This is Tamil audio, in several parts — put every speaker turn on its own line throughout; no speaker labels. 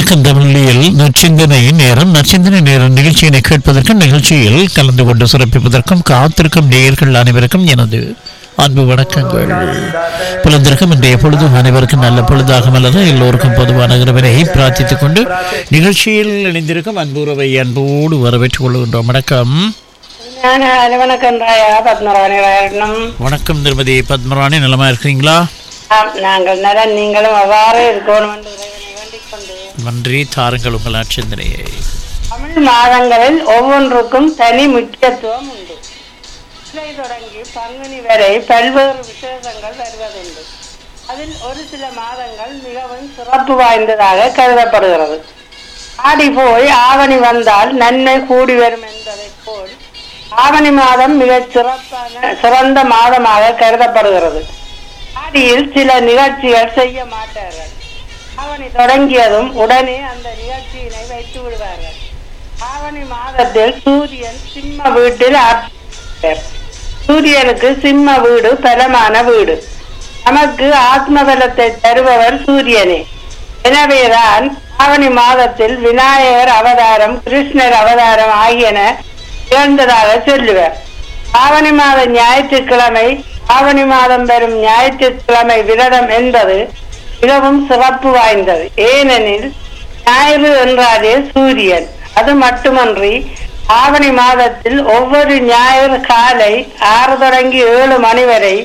வணக்கம் தமிழில் நச்சிந்தனை நேரம் நச்சிந்தனை நேரம் நிகழ்ச்சியினை கேட்பதற்கும் நிகழ்ச்சியில் கலந்து கொண்டு சிறப்பிப்பதற்கும் காத்திருக்கும் நேயர்கள் அனைவருக்கும் எனது அன்பு வணக்கங்கள் புலந்திருக்கும் இன்றைய பொழுது அனைவருக்கும் நல்ல பொழுதாக மலர எல்லோருக்கும் பொதுவான இரவினை பிரார்த்தித்துக் கொண்டு நிகழ்ச்சியில் இணைந்திருக்கும் அன்புறவை அன்போடு வரவேற்றுக் கொள்கின்றோம் வணக்கம்
ഞാൻ അലവണക്കണ്ടായ പത്മറാണിയായിരുന്നു
வணக்கம் திருமதி பத்மராணி நலமா இருக்கிறீங்களா
நாங்கள் நலன் நீங்களும் அவ்வாறு இருக்கணும் என்று இறைவனை வேண்டிக் கொண்டு
நன்றி தாருங்கள் உங்கள் நச்சிந்தனையை
தமிழ் மாதங்களில் ஒவ்வொன்றுக்கும் தனி முக்கியத்துவம் உண்டு சிலை தொடங்கி பங்குனி வரை பல்வேறு விசேஷங்கள் வருவதுண்டு அதில் ஒரு சில மாதங்கள் மிகவும் சிறப்பு வாய்ந்ததாக கருதப்படுகிறது ஆடி போய் ஆவணி வந்தால் நன்மை கூடி வரும் என்பதைப் போல் ஆவணி மாதம் மிகச் சிறப்பான சிறந்த மாதமாக கருதப்படுகிறது ஆடியில் சில நிகழ்ச்சிகள் செய்ய மாட்டார்கள் ஆவணி தொடங்கியதும் உடனே அந்த நிகழ்ச்சியினை வைத்து விடுவார்கள் ஆவணி மாதத்தில் சூரியன் சிம்ம வீட்டில் ஆட்சி சூரியனுக்கு சிம்ம வீடு பலமான வீடு நமக்கு ஆத்ம பலத்தை தருபவர் சூரியனே எனவேதான் ஆவணி மாதத்தில் விநாயகர் அவதாரம் கிருஷ்ணர் அவதாரம் ஆகியன நிகழ்ந்ததாக சொல்லுவர் ஆவணி மாத ஞாயிற்றுக்கிழமை ஆவணி மாதம் வரும் ஞாயிற்றுக்கிழமை விரதம் என்பது மிகவும் சிறப்பு வாய்ந்தது ஏனெனில் ஞாயிறு என்றாலே சூரியன் அது மட்டுமன்றி ஆவணி மாதத்தில் ஒவ்வொரு ஞாயிறு காலை ஆறு தொடங்கி ஏழு மணி வரை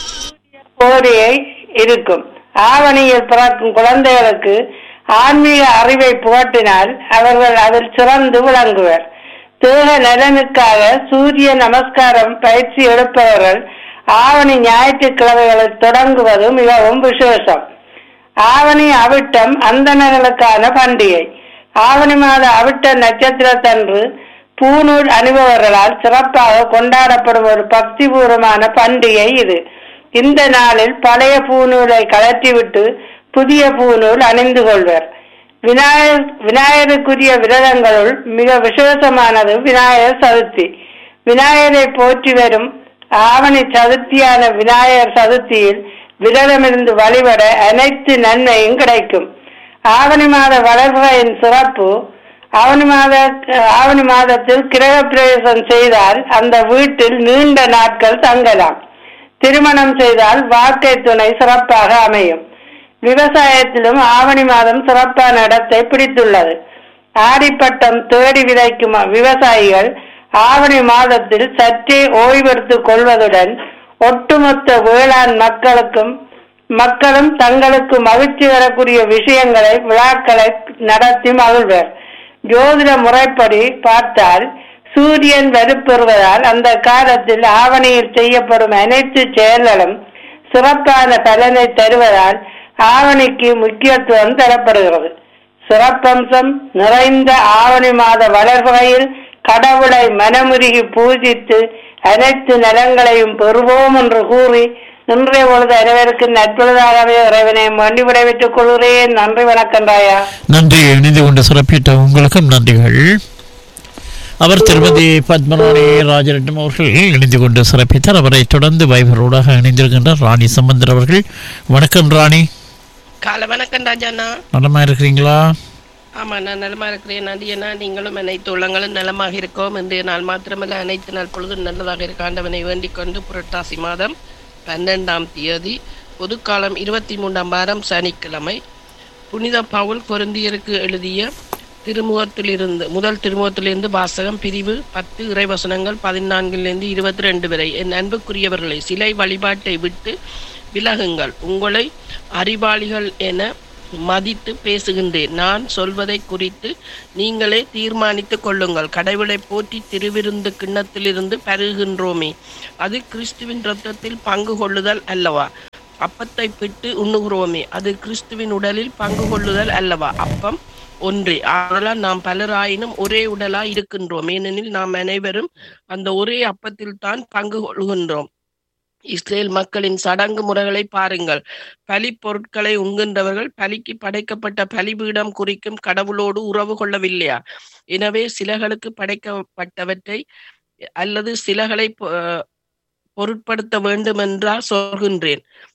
கோரியை இருக்கும் ஆவணியில் பிறக்கும் குழந்தைகளுக்கு ஆன்மீக அறிவை புகட்டினால் அவர்கள் அதில் சிறந்து விளங்குவர் தேக நலனுக்காக சூரிய நமஸ்காரம் பயிற்சி எடுப்பவர்கள் ஆவணி ஞாயிற்றுக்கிழமைகளில் தொடங்குவது மிகவும் விசேஷம் ஆவணி அவிட்டம் அந்தணர்களுக்கான பண்டிகை ஆவணி மாத அவிட்ட நட்சத்திரத்தன்று பூநூல் அணிபவர்களால் சிறப்பாக கொண்டாடப்படும் ஒரு பக்திபூர்வமான பண்டிகை இது இந்த நாளில் பழைய பூநூலை கலற்றிவிட்டு புதிய பூநூல் அணிந்து கொள்வர் விநாயகர் விநாயகருக்குரிய விரதங்களுள் மிக விசேஷமானது விநாயகர் சதுர்த்தி விநாயகரை போற்றி வரும் ஆவணி சதுர்த்தியான விநாயகர் சதுர்த்தியில் விரதமிருந்து வழிபட அனைத்து நன்மையும் கிடைக்கும் ஆவணி மாத வளர்கையின் சிறப்பு ஆவணி மாத ஆவணி மாதத்தில் கிரக பிரவேசம் செய்தால் அந்த வீட்டில் நீண்ட நாட்கள் தங்கலாம் திருமணம் செய்தால் வாழ்க்கை துணை சிறப்பாக அமையும் விவசாயத்திலும் ஆவணி மாதம் சிறப்பான இடத்தை பிடித்துள்ளது ஆடிப்பட்டம் தேடி விதைக்கும் விவசாயிகள் ஆவணி மாதத்தில் சற்றே ஓய்வெடுத்துக் கொள்வதுடன் ஒட்டுமொத்த வேளாண் மக்களுக்கும் மக்களும் தங்களுக்கு மகிழ்ச்சி வரக்கூடிய விஷயங்களை விழாக்களை நடத்தி மகிழ்வர் ஜோதிட முறைப்படி பார்த்தால் சூரியன் வலுப்பெறுவதால் அந்த காலத்தில் ஆவணியில் செய்யப்படும் அனைத்து செயல்களும் சிறப்பான பலனை தருவதால் ஆவணிக்கு முக்கியத்துவம் தரப்படுகிறது சிறப்பம்சம் நிறைந்த ஆவணி மாத வளர்வகையில் கடவுளை மனமுருகி பூஜித்து அனைத்து நலங்களையும் பெறுவோம் என்று கூறி இன்றைய பொழுது அனைவருக்கு நட்பொழுதாகவே இறைவனை மண்டி விடைபெற்றுக் கொள்கிறேன் நன்றி வணக்கம் ராயா
நன்றி இணைந்து கொண்டு சிறப்பித்த உங்களுக்கும் நன்றிகள் அவர் திருமதி பத்மராணி ராஜரட்னம் அவர்கள் இணைந்து கொண்டு சிறப்பித்தார் அவரை தொடர்ந்து வைபரோடாக இணைந்திருக்கின்றார் ராணி சம்பந்தர் அவர்கள் வணக்கம் ராணி
காலை வணக்கம் ராஜாண்ணா
நலமா இருக்கிறீங்களா
ஆமா நான் நலமா இருக்கிறேன் நடிகனா நீங்களும் அனைத்து உள்ளங்களும் நலமாக இருக்கோம் இன்றைய நாள் மாத்திரமல்ல அனைத்து நாள் பொழுதும் நல்லதாக இருக்க ஆண்டவனை வேண்டிக் கொண்டு புரட்டாசி மாதம் பன்னெண்டாம் தேதி பொதுக்காலம் இருபத்தி மூன்றாம் வாரம் சனிக்கிழமை புனித பவுல் பொருந்தியருக்கு எழுதிய திருமுகத்திலிருந்து முதல் திருமுகத்திலிருந்து வாசகம் பிரிவு பத்து இறைவசனங்கள் பதினான்கிலிருந்து இருபத்தி ரெண்டு வரை என் அன்புக்குரியவர்களை சிலை வழிபாட்டை விட்டு விலகுங்கள் உங்களை அறிவாளிகள் என மதித்து பேசுகின்றேன் நான் சொல்வதை குறித்து நீங்களே தீர்மானித்துக் கொள்ளுங்கள் கடவுளை போற்றி திருவிருந்து கிண்ணத்திலிருந்து பருகின்றோமே அது கிறிஸ்துவின் இரத்தத்தில் பங்கு கொள்ளுதல் அல்லவா அப்பத்தை பிட்டு உண்ணுகிறோமே அது கிறிஸ்துவின் உடலில் பங்கு கொள்ளுதல் அல்லவா அப்பம் ஒன்றே ஆனால் நாம் பலராயினும் ஒரே உடலா இருக்கின்றோம் ஏனெனில் நாம் அனைவரும் அந்த ஒரே அப்பத்தில் தான் பங்கு கொள்கின்றோம் இஸ்ரேல் மக்களின் சடங்கு முறைகளை பாருங்கள் பலி பொருட்களை உண்கின்றவர்கள் பலிக்கு படைக்கப்பட்ட பலிபீடம் குறிக்கும் கடவுளோடு உறவு கொள்ளவில்லையா எனவே சிலைகளுக்கு படைக்கப்பட்டவற்றை அல்லது சிலைகளை பொ- பொருட்படுத்த வேண்டும் என்றா சொல்கின்றேன்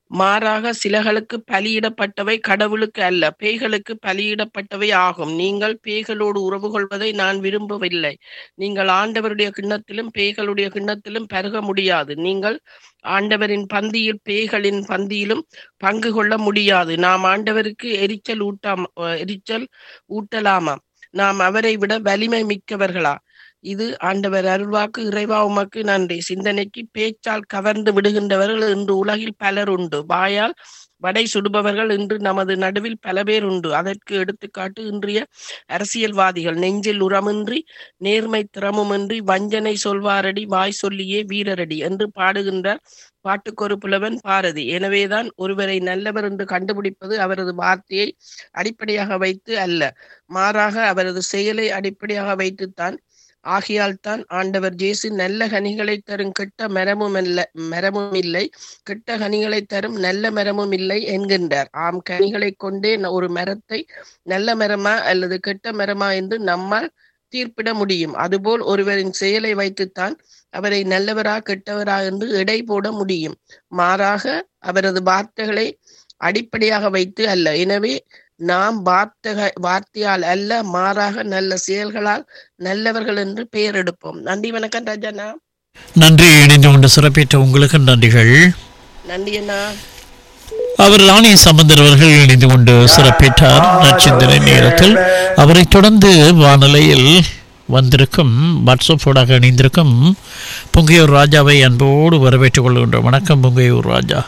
மாறாக சிலகளுக்கு பலியிடப்பட்டவை கடவுளுக்கு அல்ல பேய்களுக்கு பலியிடப்பட்டவை ஆகும் நீங்கள் பேய்களோடு உறவு கொள்வதை நான் விரும்பவில்லை நீங்கள் ஆண்டவருடைய கிண்ணத்திலும் பேய்களுடைய கிண்ணத்திலும் பருக முடியாது நீங்கள் ஆண்டவரின் பந்தியில் பேய்களின் பந்தியிலும் பங்கு கொள்ள முடியாது நாம் ஆண்டவருக்கு எரிச்சல் ஊட்டாம் அஹ் எரிச்சல் ஊட்டலாமா நாம் அவரை விட வலிமை மிக்கவர்களா இது ஆண்டவர் அருள்வாக்கு இறைவா உமக்கு நன்றி சிந்தனைக்கு பேச்சால் கவர்ந்து விடுகின்றவர்கள் இன்று உலகில் பலர் உண்டு வாயால் வடை சுடுபவர்கள் இன்று நமது நடுவில் பல பேர் உண்டு அதற்கு எடுத்துக்காட்டு இன்றைய அரசியல்வாதிகள் நெஞ்சில் உரமின்றி நேர்மை திறமுமின்றி வஞ்சனை சொல்வாரடி வாய் சொல்லியே வீரரடி என்று பாடுகின்றார் பாட்டுக்கொரு புலவன் பாரதி எனவேதான் ஒருவரை நல்லவர் என்று கண்டுபிடிப்பது அவரது வார்த்தையை அடிப்படையாக வைத்து அல்ல மாறாக அவரது செயலை அடிப்படையாக வைத்துத்தான் ஆகையால் தான் ஆண்டவர் ஜேசு நல்ல கனிகளை தரும் கெட்ட மரமும் அல்ல மரமும் இல்லை கெட்ட கனிகளை தரும் நல்ல மரமும் இல்லை என்கின்றார் ஆம் கனிகளை கொண்டே ந- ஒரு மரத்தை நல்ல மரமா அல்லது கெட்ட மரமா என்று நம்மால் தீர்ப்பிட முடியும் அதுபோல் ஒருவரின் செயலை வைத்துத்தான் அவரை நல்லவரா கெட்டவரா என்று எடை போட முடியும் மாறாக அவரது வார்த்தைகளை அடிப்படையாக வைத்து அல்ல எனவே நாம் வார்த்தக வார்த்தையால் அல்ல மாறாக நல்ல செயல்களால் நல்லவர்கள் என்று பெயர் எடுப்போம் நன்றி வணக்கம் ராஜாண்ணா
நன்றி இணைந்து கொண்டு சிறப்பித்த உங்களுக்கு நன்றிகள்
நன்றி அண்ணா
அவர் ராணி சம்பந்தர் அவர்கள் இணைந்து கொண்டு சிறப்பித்தார் நச்சிந்தனை நேரத்தில் அவரைத் தொடர்ந்து வானிலையில் வந்திருக்கும் வாட்ஸ்அப்போடாக இணைந்திருக்கும் பொங்கையூர் ராஜாவை அன்போடு வரவேற்றுக் கொள்கின்றோம் வணக்கம் பொங்கையூர் ராஜா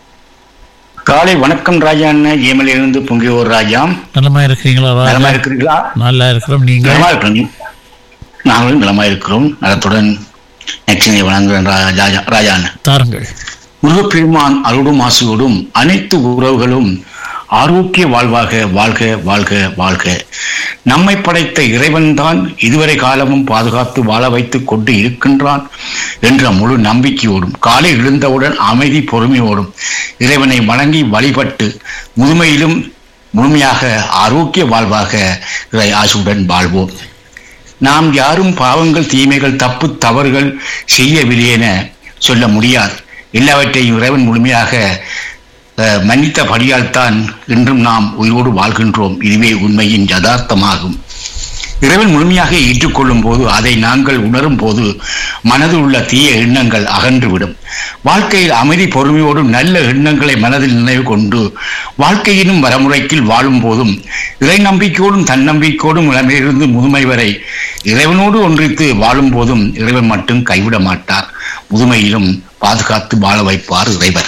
காலை வணக்கம் ராஜா அண்ணன் ஏமலிருந்து பொங்கியோர் ராஜா
நலமா இருக்கிறீங்களா
நலமா
ராஜா
இருக்கிறீங்களா
நல்லா இருக்கிறோம் நீங்க
நலமா இருக்கிறோம் நாங்களும் நலமா இருக்கிறோம் நலத்துடன் நெக்ஸ்ட் வணங்குறேன் ராஜா ராஜா அண்ணன்
தாருங்கள்
முருகப்பெருமான் அருடும் ஆசையோடும் அனைத்து உறவுகளும் ஆரோக்கிய வாழ்வாக வாழ்க வாழ்க வாழ்க நம்மை படைத்த இறைவன்தான் இதுவரை காலமும் பாதுகாத்து வாழ வைத்துக் கொண்டு இருக்கின்றான் என்ற முழு நம்பிக்கையோடும் காலை எழுந்தவுடன் அமைதி பொறுமையோடும் இறைவனை வணங்கி வழிபட்டு முதுமையிலும் முழுமையாக ஆரோக்கிய வாழ்வாக இறை ஆசுடன் வாழ்வோம் நாம் யாரும் பாவங்கள் தீமைகள் தப்பு தவறுகள் செய்யவில்லை என சொல்ல முடியாது எல்லாவற்றையும் இறைவன் முழுமையாக அஹ், மன்னித்தபடியால் தான் இன்றும் நாம் உயிரோடு வாழ்கின்றோம் இதுவே உண்மையின் யதார்த்தமாகும் இறைவன் முழுமையாக ஏற்றுக்கொள்ளும் போது அதை நாங்கள் உணரும் போது மனதில் உள்ள தீய எண்ணங்கள் அகன்றுவிடும் வாழ்க்கையில் அமைதி பொறுமையோடும் நல்ல எண்ணங்களை மனதில் நினைவு கொண்டு வாழ்க்கையினும் வரமுறைக்கில் வாழும் போதும் இறை நம்பிக்கையோடும் தன்னம்பிக்கையோடும் இளமையிலிருந்து முதுமை வரை இறைவனோடு ஒன்றித்து வாழும் போதும் இறைவன் மட்டும் கைவிட மாட்டார் முதுமையிலும் பாதுகாத்து வாழ வைப்பார் இறைவன்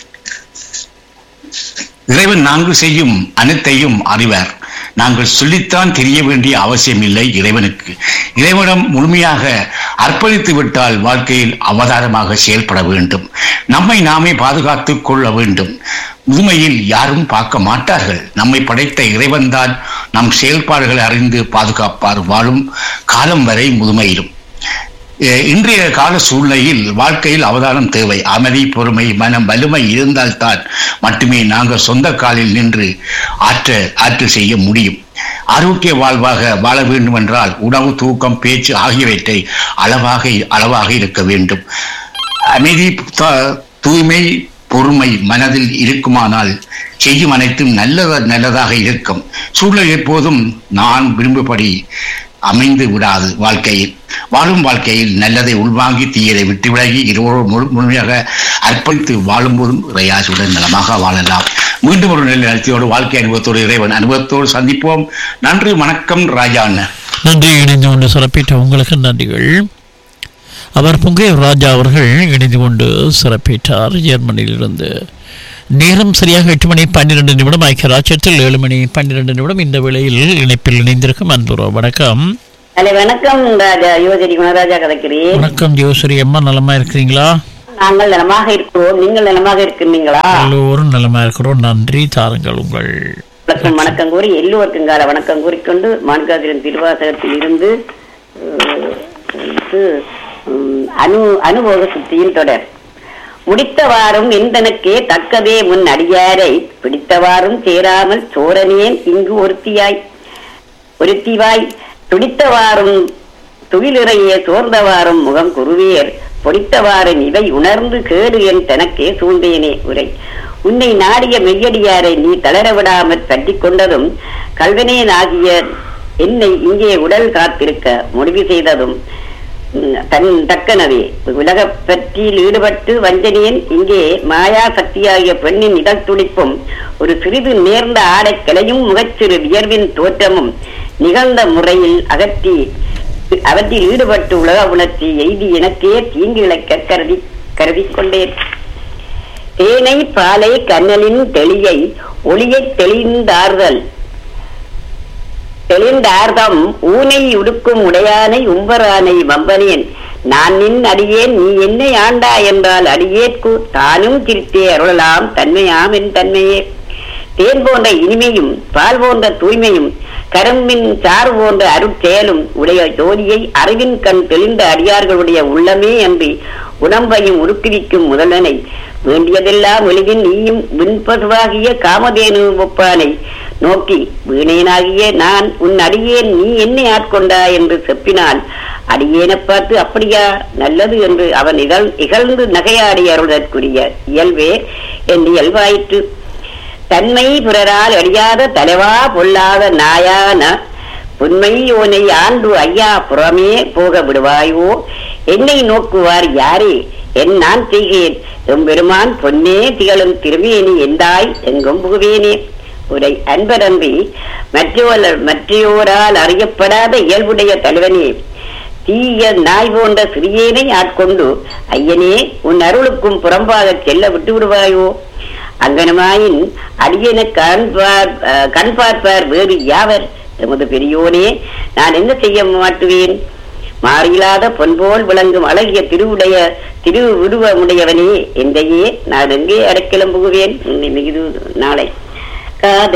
இறைவன் நாங்கள் செய்யும் அனைத்தையும் அறிவார் நாங்கள் சொல்லித்தான் தெரிய வேண்டிய அவசியம் இல்லை இறைவனுக்கு இறைவனிடம் முழுமையாக அர்ப்பணித்து விட்டால் வாழ்க்கையில் அவதாரமாக செயல்பட வேண்டும் நம்மை நாமே பாதுகாத்துக் கொள்ள வேண்டும் முதுமையில் யாரும் பார்க்க மாட்டார்கள் நம்மை படைத்த இறைவன்தான் நம் செயல்பாடுகளை அறிந்து பாதுகாப்பார் வாழும் காலம் வரை முதுமையிலும் அஹ் இன்றைய கால சூழ்நிலையில் வாழ்க்கையில் அவதானம் தேவை அமைதி பொறுமை மனம் வலிமை இருந்தால்தான் மட்டுமே நாங்கள் சொந்த காலில் நின்று ஆற்ற ஆற்றல் செய்ய முடியும் ஆரோக்கிய வாழ்வாக வாழ வேண்டும் என்றால் உணவு தூக்கம் பேச்சு ஆகியவற்றை அளவாக அளவாக இருக்க வேண்டும் அமைதி த- தூய்மை பொறுமை மனதில் இருக்குமானால் செய்யும் அனைத்தும் நல்ல நல்லதாக இருக்கும் சூழல் எப்போதும் நான் விரும்பும்படி அமைந்து விடாது வாழ்க்கையில் வாழும் வாழ்க்கையில் நல்லதை உள்வாங்கி தீயதை விட்டு விலகி இருவரும் முழு முழுமையாக அர்ப்பணித்து வாழும்போதும் இறையாசுடன் நலமாக வாழலாம் மீண்டும் ஒரு நல்ல நிலத்தியோடு வாழ்க்கை அனுபவத்தோடு இறைவன் அனுபவத்தோடு சந்திப்போம் நன்றி வணக்கம் ராஜா அண்ணன்
நன்றி இணைந்து கொண்டு சிறப்பித்த உங்களுக்கு நன்றிகள் அவர் பொங்கையூர் ராஜா அவர்கள் இணைந்து கொண்டு சிறப்பித்தார் ஜெர்மனியிலிருந்து நேரம் சரியாக எட்டு மணி பன்னிரெண்டு நிமிடம் ஐக்கிய ராஜ்யத்தில் ஏழு மணி பன்னிரெண்டு நிமிடம் இந்த வேளையில் இணைப்பில் இணைந்திருக்கும் அன்புறோ வணக்கம்
ஹலோ வணக்கம் ராஜா யுவஜரி குணராஜா கதைக்கிறேன்
வணக்கம் ஜோசரி அம்மா நலமா இருக்கிறீங்களா
நாங்கள் நலமாக இருக்கிறோம் நீங்கள் நலமாக இருக்கிறீங்களா
எல்லோரும் நலமா இருக்கிறோம் நன்றி தாருங்கள் உங்கள்
வணக்கம் வணக்கம் கூறி எல்லோருக்கும் கால வணக்கம் கூறிக்கொண்டு மான்காதிரன் திருவாசகத்தில் இருந்து அஹ், வந்து, உம், அனு அனுபவ சுத்தியின் தொடர் முடித்தவாறும் எந்தனக்கே தக்கதே முன் அடியாரை பிடித்தவாறும் சேராமல் சோரனேன் இங்கு ஒருத்தியாய் ஒருத்திவாய் துடித்தவாறும் துகிலிறைய சோர்ந்தவாறும் முகம் குருவேர் பொடித்தவாறு இவை உணர்ந்து கேடு என் தனக்கே சூழ்ந்தேனே உரை
உன்னை நாடிய மெய்யடியாரை நீ தளர விடாமற் பற்றி கொண்டதும் கல்வனேனாகிய என்னை இங்கே உடல் காத்திருக்க முடிவு செய்ததும் உம், தன் தக்கனவே உலகப் பற்றியில் ஈடுபட்டு வஞ்சனியன் இங்கே மாயா சக்தியாகிய பெண்ணின் இதழ் துடிப்பும் ஒரு சிறிது நேர்ந்த ஆடைக் கிளையும் முகச்சிறு வியர்வின் தோற்றமும் நிகழ்ந்த முறையில் அகற்றி அவற்றில் ஈடுபட்டு உலக உணர்ச்சி எய்தி எனக்கே தீங்கு இழைக்க கருதி கருதி கொண்டேன் தேனை பாலை கண்ணலின் தெளியை ஒளியைத் தெளிந்தார்தல் தெளிந்தார்தம் ஊனை உடுக்கும் உடையானை உம்பரானை வம்பனேன் நான் நின் அடியேன் நீ என்னை ஆண்டா என்றால் அடியேற்கு தானும் சிரித்தே அருளலாம் தன்மையாம் என் தன்மையே தேன் போன்ற இனிமையும் பால் போன்ற தூய்மையும் கரும்பின் சாறு போன்ற அருட்செயலும் உடைய ஜோதியை அறிவின் கண் தெளிந்த அடியார்களுடைய உள்ளமே அன்றி உடம்பையும் உருக்குவிக்கும் முதல்வனை வேண்டியதெல்லாம் எளிதின் நீயும் விண்பதுவாகிய காமதேனு ஒப்பானை நோக்கி வீணேனாகிய நான் உன் அடியேன் நீ என்னை ஆட்கொண்டா என்று செப்பினால் அடியேனை பார்த்து அப்படியா நல்லது என்று அவன் இகழ் இகழ்ந்து நகையாடி அருளற்குரிய இயல்பே என் இயல்பாயிற்று தன்மை பிறரால் அடியாத தலைவா பொல்லாத நாயான புன்மை யோனை ஆண்டு ஐயா புறமே போக விடுவாயோ என்னை நோக்குவார் யாரே என் நான் செய்கிறேன் எம்பெருமான் பொன்னே திகழும் திருமேனி எந்தாய் எங்கும் புகுவேனே உரை அன்பரம்பி மற்றோர் மற்றையோரால் அறியப்படாத இயல்புடைய தலைவனே தீய நாய் போன்ற சிறியேனை ஆட்கொண்டு ஐயனே உன் அருளுக்கும் புறம்பாகச் செல்ல விட்டு விடுவாயோ அங்கனமாயின் அடியன கண் பார் அஹ், கண் பார்ப்பார் வேறு யாவர் எமது பெரியோனே நான் என்ன செய்ய மாட்டுவேன் மாறிலாத பொன்போல் விளங்கும் அழகிய திருவுடைய திரு உருவமுடையவனே எந்தையே நான் எங்கே அடைக்கலம் புகுவேன் மிகுது நாளை காத